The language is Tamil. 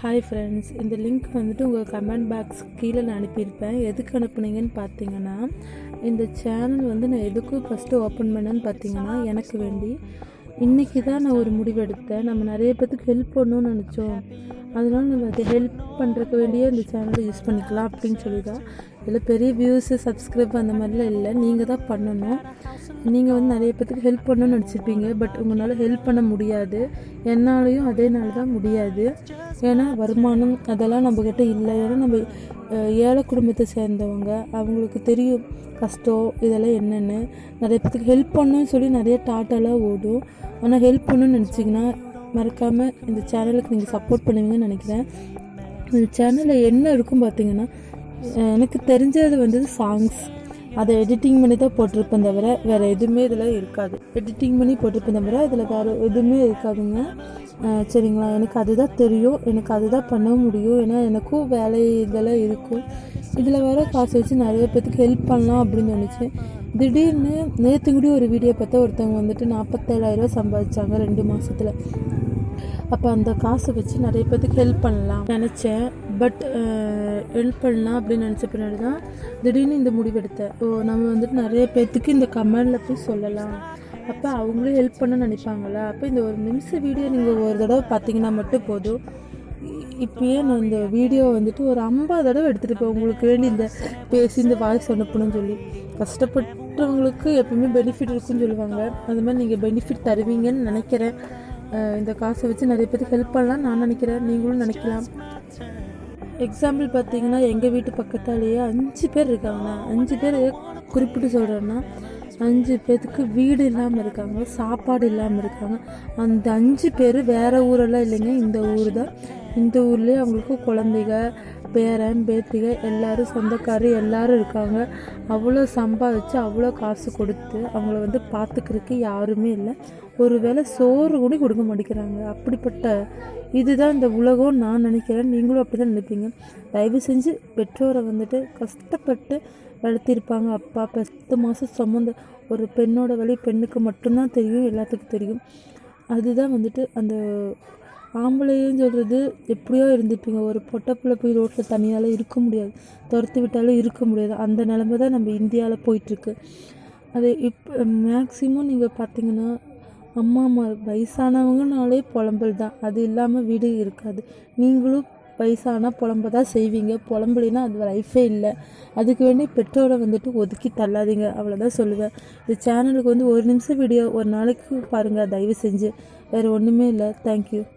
ஹாய் ஃப்ரெண்ட்ஸ் இந்த லிங்க் வந்துட்டு உங்கள் கமெண்ட் பாக்ஸ் கீழே நான் அனுப்பியிருப்பேன் எதுக்கு அனுப்புனீங்கன்னு பார்த்தீங்கன்னா இந்த சேனல் வந்து நான் எதுக்கும் ஃபஸ்ட்டு ஓப்பன் பண்ணேன்னு பார்த்தீங்கன்னா எனக்கு வேண்டி இன்றைக்கி தான் நான் ஒரு முடிவு எடுத்தேன் நம்ம நிறைய பேத்துக்கு ஹெல்ப் பண்ணணும்னு நினச்சோம் அதனால நம்ம அதை ஹெல்ப் பண்ணுறதுக்கு வேண்டியே இந்த சேனலை யூஸ் பண்ணிக்கலாம் அப்படின்னு சொல்லி தான் இதில் பெரிய வியூஸு சப்ஸ்கிரைப் அந்த மாதிரிலாம் இல்லை நீங்கள் தான் பண்ணணும் நீங்கள் வந்து நிறைய பேத்துக்கு ஹெல்ப் பண்ணணும்னு நினச்சிருப்பீங்க பட் உங்களால் ஹெல்ப் பண்ண முடியாது என்னாலையும் அதே நாள் தான் முடியாது ஏன்னா வருமானம் அதெல்லாம் நம்மக்கிட்ட இல்லை ஏன்னா நம்ம அஹ், ஏழை குடும்பத்தை சேர்ந்தவங்க அவங்களுக்கு தெரியும் கஷ்டம் இதெல்லாம் என்னென்னு நிறைய பேத்துக்கு ஹெல்ப் பண்ணணும்னு சொல்லி நிறைய டாட்டெல்லாம் ஓடும் ஆனால் ஹெல்ப் பண்ணணும்னு நினச்சிங்கன்னா மறக்காமல் இந்த சேனலுக்கு நீங்கள் சப்போர்ட் பண்ணுவீங்கன்னு நினைக்கிறேன் இந்த சேனலில் என்ன இருக்கும் பார்த்தீங்கன்னா அஹ் எனக்கு தெரிஞ்சது வந்து சாங்ஸ் அதை எடிட்டிங் பண்ணி தான் போட்டிருப்பேன் தவிர வேறு எதுவுமே இதில் இருக்காது எடிட்டிங் பண்ணி போட்டிருப்பேன் தவிர இதில் வேறு எதுவுமே இருக்காதுங்க அஹ் சரிங்களா எனக்கு அதுதான் தெரியும் எனக்கு அதுதான் பண்ண முடியும் ஏன்னா எனக்கும் வேலை இதெல்லாம் இருக்கும் இதில் வேற காசு வச்சு நிறைய பேத்துக்கு ஹெல்ப் பண்ணலாம் அப்படின்னு தோணுச்சு திடீர்னு நேற்று கூட ஒரு வீடியோ பார்த்தா ஒருத்தவங்க வந்துட்டு நாற்பத்தேழாயிரரூவா சம்பாதிச்சாங்க ரெண்டு மாசத்துல அப்போ அந்த காசை வச்சு நிறைய பேத்துக்கு ஹெல்ப் பண்ணலாம் நினச்சேன் பட் ஹெல்ப் பண்ணலாம் அப்படின்னு நினச்ச பின்னாடி தான் திடீர்னு இந்த முடிவு எடுத்தேன் ஓ நம்ம வந்துட்டு நிறைய பேத்துக்கு இந்த கமெண்டில் போய் சொல்லலாம் அப்போ அவங்களும் ஹெல்ப் பண்ண நினைப்பாங்களா அப்போ இந்த ஒரு நிமிஷம் வீடியோ நீங்கள் ஒரு தடவை பார்த்தீங்கன்னா மட்டும் போதும் இ- இப்பயே நான் இந்த வீடியோ வந்துட்டு ஒரு ஐம்பது தடவை எடுத்துகிட்டு போய் உங்களுக்கு வேண்டி இந்த பேசி இந்த வாய்ஸ் அனுப்பணும்னு சொல்லி கஷ்டப்பட்டவங்களுக்கு எப்பவுமே பெனிஃபிட் இருக்குன்னு சொல்லுவாங்க அது மாதிரி நீங்கள் பெனிஃபிட் தருவீங்கன்னு நினைக்கிறேன் அஹ் இந்த காசை வச்சு நிறைய பேருக்கு ஹெல்ப் பண்ணலாம் நான் நினைக்கிறேன் நீங்களும் நினைக்கலாம் எக்ஸாம்பிள் பார்த்தீங்கன்னா எங்கள் வீட்டு பக்கத்தாலேயே அஞ்சு பேர் இருக்காங்க அஞ்சு பேர் குறிப்பிட்டு சொல்கிறேன்னா அஞ்சு பேர்த்துக்கு வீடு இல்லாமல் இருக்காங்க சாப்பாடு இல்லாமல் இருக்காங்க அந்த அஞ்சு பேர் வேறு ஊரெல்லாம் இல்லைங்க இந்த ஊர் தான் இந்த ஊர்லேயே அவங்களுக்கு குழந்தைங்க பேரன் பேத்திக எல்லாரும் சொந்தக்காரர் எல்லாரும் இருக்காங்க அவ்வளோ சம்பாதிச்சு அவ்வளோ காசு கொடுத்து அவங்கள வந்து பார்த்துக்கிறதுக்கு யாருமே இல்லை ஒரு வேளை சோறு கூட கொடுக்க மாட்டேங்கிறாங்க அப்படிப்பட்ட இதுதான் இந்த உலகம் நான் நினைக்கிறேன் நீங்களும் அப்படி தான் நினைப்பீங்க தயவு செஞ்சு பெற்றோரை வந்துட்டு கஷ்டப்பட்டு வளர்த்திருப்பாங்க அப்பா பத்து மாதம் சுமந்த ஒரு பெண்ணோட வழி பெண்ணுக்கு மட்டும்தான் தெரியும் எல்லாத்துக்கும் தெரியும் அதுதான் வந்துட்டு அந்த ஆம்பளையும் சொல்கிறது எப்படியோ இருந்துப்பீங்க ஒரு பொட்டப்புள்ள போய் ரோட்டில் தனியால் இருக்க முடியாது துரத்து விட்டாலும் இருக்க முடியாது அந்த நிலமை தான் நம்ம இந்தியாவில் போயிட்டுருக்கு அது இப்போ மேக்ஸிமம் நீங்கள் பார்த்தீங்கன்னா அம்மா அம்மா வயசானவங்கனாலே புலம்பல் தான் அது இல்லாமல் வீடு இருக்காது நீங்களும் வயசானா புலம்ப தான் செய்வீங்க புலம்பலினா அது லைஃபே இல்லை அதுக்கு வேண்டி பெற்றோரை வந்துட்டு ஒதுக்கி தள்ளாதீங்க அவ்வளோதான் சொல்லுவேன் இந்த சேனலுக்கு வந்து ஒரு நிமிஷம் வீடியோ ஒரு நாளைக்கு பாருங்கள் தயவு செஞ்சு வேறு ஒன்றுமே இல்லை தேங்க்யூ